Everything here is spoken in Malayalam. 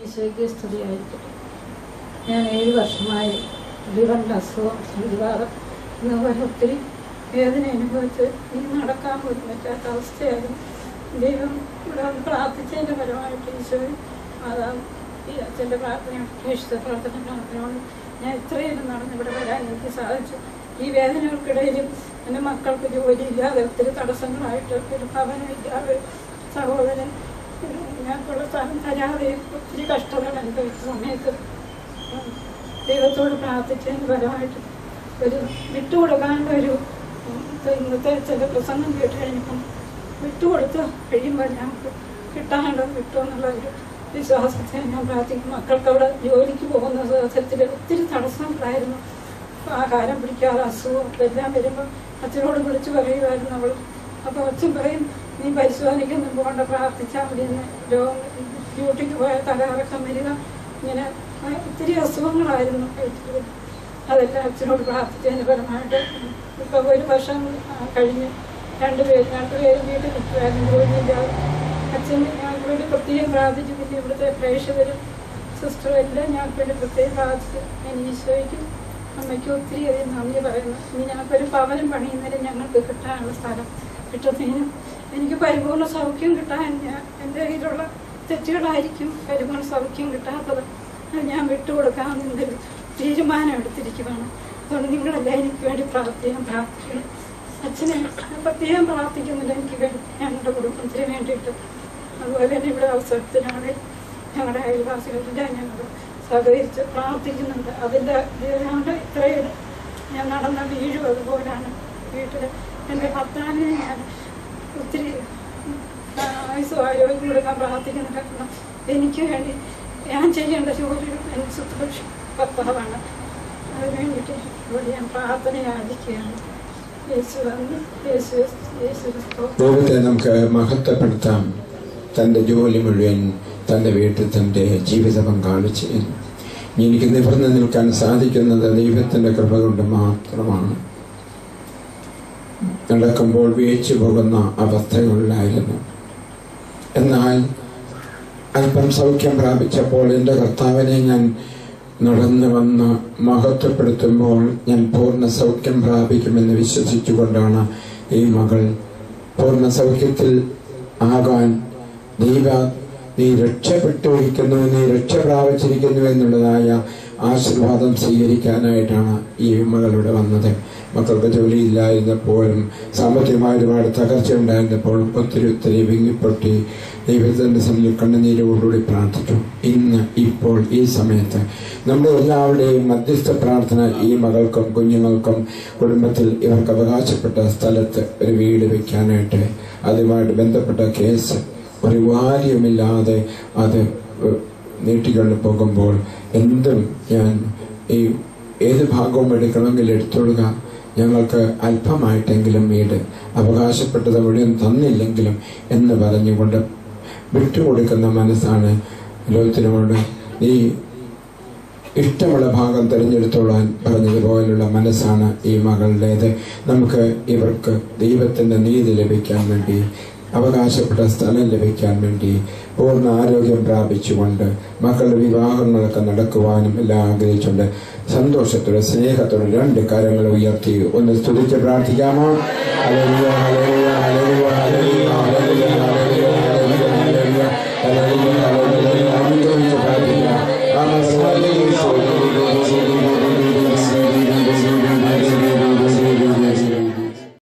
ഈശോയ്ക്ക് സ്തുതിയായിരിക്കട്ടെ ഞാൻ ഏഴ് വർഷമായി ലിവറിൻ്റെ അസുഖം സന്ധിവാദം ഇന്നുവരെ ഒത്തിരി വേദന അനുഭവിച്ച് ഇനി നടക്കാൻ പോലും പറ്റാത്ത അവസ്ഥയായിരുന്നു ദൈവം ഇവിടെ വന്ന് പ്രാർത്ഥിച്ചതിൻ്റെ ഫലമായിട്ട് ഈശോ മാതാവ് ഈ അച്ഛൻ്റെ പ്രാർത്ഥന പ്രേക്ഷിത പ്രാർത്ഥന പ്രാർത്ഥനയോട് ഞാൻ ഇത്രയും നടന്ന് ഇവിടെ വരാൻ എനിക്ക് സാധിച്ചു ഈ വേദനകൾക്കിടയിലും എൻ്റെ മക്കൾക്ക് ജോലിയില്ലാതെ ഒത്തിരി തടസ്സങ്ങളായിട്ട് ഒരു ഭവനമില്ലാതെ സഹോദരൻ ഞങ്ങൾക്കുള്ള സ്ഥലം തരാതെ ഒത്തിരി കഷ്ടതകൾ അനുഭവിച്ച സമയത്ത് ദൈവത്തോട് പ്രാർത്ഥിച്ചതിന് ഫലമായിട്ട് ഒരു വിട്ടുകൊടുക്കാനുള്ള ഒരു ഉം, ഇന്നത്തെ ചില പ്രസംഗം കേട്ട് കഴിഞ്ഞപ്പം വിട്ടുകൊടുത്ത് കഴിയുമ്പോൾ ഞങ്ങൾക്ക് കിട്ടാനുള്ളത് കിട്ടുമെന്നുള്ള ഒരു വിശ്വാസത്തെ ഞാൻ പ്രാർത്ഥിക്കും മക്കൾക്ക് അവിടെ ജോലിക്ക് പോകുന്ന അവസരത്തിൽ ഒത്തിരി തടസ്സങ്ങളായിരുന്നു ആഹാരം പിടിക്കാതെ അസുഖം എല്ലാം വരുമ്പോൾ അച്ഛനോട് വിളിച്ച് പറയുമായിരുന്നു അവൾ അപ്പോൾ അച്ഛൻ പറയും നീ പരിശോധനയ്ക്കൊന്നും പോകണ്ട പ്രാർത്ഥിച്ചാൽ മതി എന്ന് രോഗം ഡ്യൂട്ടിക്ക് പോയ തലകറക്കം വരിക ഇങ്ങനെ ആ, ഒത്തിരി അസുഖങ്ങളായിരുന്നു വീട്ടിൽ. അതെല്ലാം അച്ഛനോട് പ്രാർത്ഥിച്ചതിന് പരമായിട്ട് ഇപ്പോൾ ഒരു വർഷം ആ, കഴിഞ്ഞ് രണ്ടുപേര് രണ്ടുപേരും വീട്ടിൽ നിൽക്കുമായിരുന്നു ജോലിയില്ലാതെ അച്ഛൻ ഞങ്ങൾക്ക് വേണ്ടി പ്രത്യേകം പ്രാർത്ഥിച്ചു പിന്നെ ഇവിടുത്തെ പ്രേക്ഷകരും സിസ്റ്ററും എല്ലാം ഞങ്ങൾക്ക് വേണ്ടി പ്രത്യേകം പ്രാർത്ഥിച്ചു ഞാൻ ഈശോയ്ക്കും അമ്മയ്ക്കും ഒത്തിരി അധികം നന്ദി പറയുന്നു ഇനി ഞങ്ങൾക്കൊരു ഭവനം പണിയുന്നതിന് ഞങ്ങൾക്ക് കിട്ടാനുള്ള സ്ഥലം കിട്ടുന്നതിനും എനിക്ക് പരിപൂർണ്ണ സൗഖ്യം കിട്ടാൻ ഞാൻ എൻ്റെ കയ്യിലുള്ള തെറ്റുകളായിരിക്കും പരിപൂർണ്ണ സൗഖ്യം കിട്ടാത്തത് അത് ഞാൻ വിട്ടുകൊടുക്കാമെന്നൊരു തീരുമാനം എടുത്തിരിക്കുകയാണ് അതുകൊണ്ട് നിങ്ങളെല്ലാം എനിക്ക് വേണ്ടി പ്രാർത്ഥിക്കാൻ പ്രാർത്ഥിക്കണം അച്ഛനെ പ്രത്യേകം പ്രാർത്ഥിക്കുന്നുണ്ട് എനിക്ക് വേണ്ടി ഞങ്ങളുടെ കുടുംബത്തിന് വേണ്ടിയിട്ട് അതുപോലെ തന്നെ ഇവിടെ അവസരത്തിനാണ് ഞങ്ങളുടെ അയൽവാസികളെല്ലാം ഞങ്ങൾ സഹകരിച്ച് പ്രാർത്ഥിക്കുന്നുണ്ട് അതിൻ്റെ ഇതുകൊണ്ട് ഇത്രയും ഞാൻ നടന്ന വീഴും അതുപോലാണ് വീട്ടിൽ എൻ്റെ ഭർത്താവിനെ ഞാൻ ഒത്തിരി ആയുസും ആരോഗ്യം കൊടുക്കാൻ പ്രാർത്ഥിക്കുന്നുണ്ട് കാരണം എനിക്ക് വേണ്ടി ഞാൻ ചെയ്യേണ്ട ജോലികൾ എനിക്ക് ശുശ്രൂഷ ഭർത്താവാണ് അതിന് വേണ്ടിയിട്ട് ഇവിടെ ഞാൻ പ്രാർത്ഥന യാചിക്കുകയാണ് യേശു വന്ന് യേശു യേശു ക്രിസ്തു ദൈവത്തെ നമുക്ക് മഹത്വപ്പെടുത്താം തൻ്റെ ജോലി മുഴുവൻ തൻ്റെ വീട്ടിൽ തൻ്റെ ജീവിത പങ്കാളിച്ച് ഇനി എനിക്ക് നിവർന്നു നിൽക്കാൻ സാധിക്കുന്നത് ദൈവത്തിൻ്റെ കൃപ കൊണ്ട് മാത്രമാണ് നടക്കുമ്പോൾ വീഴ്ച പോകുന്ന അവസ്ഥകളിലായിരുന്നു എന്നാൽ അല്പം സൗഖ്യം പ്രാപിച്ചപ്പോൾ എൻ്റെ കർത്താവിനെ ഞാൻ നടന്നു വന്ന് മഹത്വപ്പെടുത്തുമ്പോൾ ഞാൻ പൂർണ്ണ സൗഖ്യം പ്രാപിക്കുമെന്ന് വിശ്വസിച്ചുകൊണ്ടാണ് ഈ മകൾ പൂർണ്ണ സൗഖ്യത്തിൽ ആകാൻ ദൈവ നീ രക്ഷപ്പെട്ടിരിക്കുന്നു നീ രക്ഷ പ്രാപിച്ചിരിക്കുന്നു എന്നുള്ളതായ ആശീർവാദം സ്വീകരിക്കാനായിട്ടാണ് ഈ മകളുടെ വന്നത് മക്കൾക്ക് ജോലിയില്ലായിരുന്നപ്പോഴും സാമ്പത്തികമായ ഒരുപാട് തകർച്ച ഉണ്ടായിരുന്നപ്പോൾ ഒത്തിരി ഒത്തിരി വിങ്ങിപ്പൊട്ടി ദൈവത്തിൻ്റെ സന്നിധിയിൽ കണ്ണുനീരോടുകൂടി പ്രാർത്ഥിച്ചു ഇന്ന് ഇപ്പോൾ ഈ സമയത്ത് നമ്മുടെ എല്ലാവരുടെയും മധ്യസ്ഥ പ്രാർത്ഥന ഈ മകൾക്കും കുഞ്ഞുങ്ങൾക്കും കുടുംബത്തിൽ ഇവർക്ക് അവകാശപ്പെട്ട സ്ഥലത്ത് ഒരു വീട് വെക്കാനായിട്ട് അതുമായിട്ട് ബന്ധപ്പെട്ട കേസ് ഒരു വാല്യമില്ലാതെ അത് നീട്ടിക്കൊണ്ട് പോകുമ്പോൾ എന്തും ഞാൻ ഈ ഏത് ഭാഗവും എടുക്കണമെങ്കിൽ എടുത്തോളുക ഞങ്ങൾക്ക് അല്പമായിട്ടെങ്കിലും വീട് അവകാശപ്പെട്ടത് മുഴുവൻ തന്നില്ലെങ്കിലും എന്ന് പറഞ്ഞുകൊണ്ട് വിട്ടുകൊടുക്കുന്ന മനസ്സാണ് ലോകത്തിനോട് നീ ഇഷ്ടമുള്ള ഭാഗം തിരഞ്ഞെടുത്തോളാൻ പറഞ്ഞതുപോലുള്ള മനസ്സാണ് ഈ മകളുടേത് നമുക്ക് ഇവർക്ക് ദൈവത്തിൻ്റെ നീതി ലഭിക്കാൻ വേണ്ടി അവകാശപ്പെട്ട സ്ഥലം ലഭിക്കാൻ വേണ്ടി പൂർണ്ണ ആരോഗ്യം പ്രാപിച്ചുകൊണ്ട് മക്കളുടെ വിവാഹങ്ങളൊക്കെ നടക്കുവാനും എല്ലാം ആഗ്രഹിച്ചുകൊണ്ട് സന്തോഷത്തോടെ സ്നേഹത്തോടെ രണ്ട് കാര്യങ്ങൾ ഉയർത്തി ഒന്ന് സ്തുതിച്ച് പ്രാർത്ഥിക്കാമോ ഹല്ലേലൂയ, ഹല്ലേലൂയ,